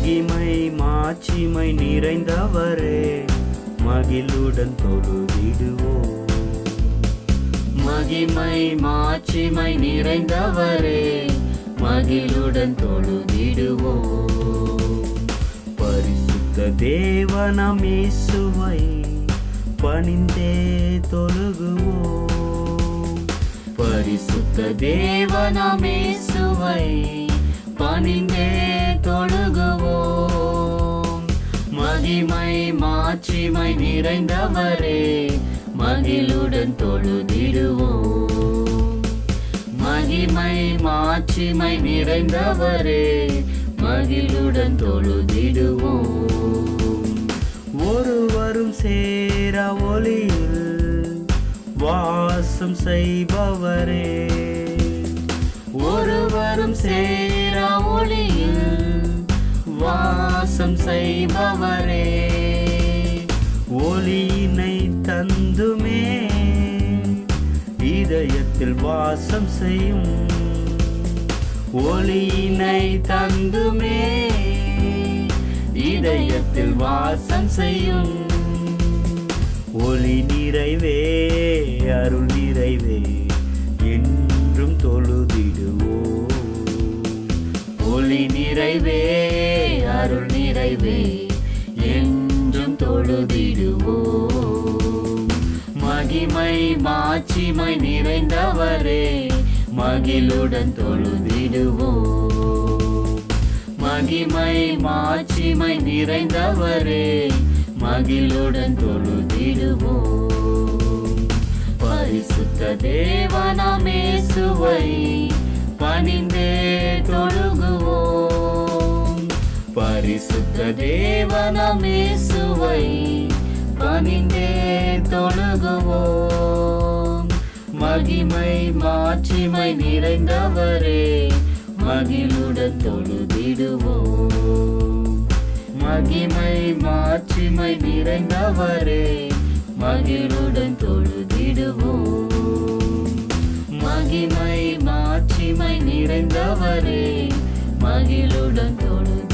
மகிமை மாட்சிமை நிறைந்தவரே மகிழுடன் தொழுதிடுவோம் மகிமை மாட்சிமை நிறைந்தவரே மகிழுடன் தொழுதிடுவோம் பரிசுத்த தேவனம் இயேசுவை பணிந்தே தொழுகுவோம் பரிசுத்த தேவனம் இயேசுவை பணிந்தே தொழுகுவோம் மகிமை மாட்சிமை நிறைந்தவரே மகிழுடன் தொழுதிடுவோம் மகிமை மாட்சிமை நிறைந்தவரே மகிழுடன் தொழுதிடுவோம் ஒருவரும் சேர ஒளியில் வாசம் செய்பவரே ஒருவரும் சேர ஒளியில் வாசம் செய்பவரே ஒளியினை தந்துமே இதயத்தில் வாசம் செய்யும் ஒளியினை தந்துமே இதயத்தில் வாசம் செய்யும் ஒளி நிறைவே அருள் நிறைவே என்றும் தொழுதிடுவோம் ஒளி நிறைவே அருள் நிறைவே என்றும் தொழுதிடுவோம் மகிமை மாட்சிமை நிறைந்தவரே மகிழுடன் தொழுதிடுவோம் மகிமை மாட்சிமை நிறைந்தவரே மகிழுடன் தொழுதிடுவோம் பரிசுத்த தேவனமேசுவை பணிந்தே தொழுகுவோம் பரிசுத்த தேவனமேசுவை பணிந்தே தொழுகுவோம் மகிமை மாட்சிமை நிறைந்தவரே மகிழுடன் தொழுதிடுவோம் மகிமை மாட்சிமை நிறைந்தவரே மகிழுடன் தொழுதிடுவோம் மகிமை மாட்சிமை நிறைந்தவரே மகிழுடன் தொழுதிடுவோம்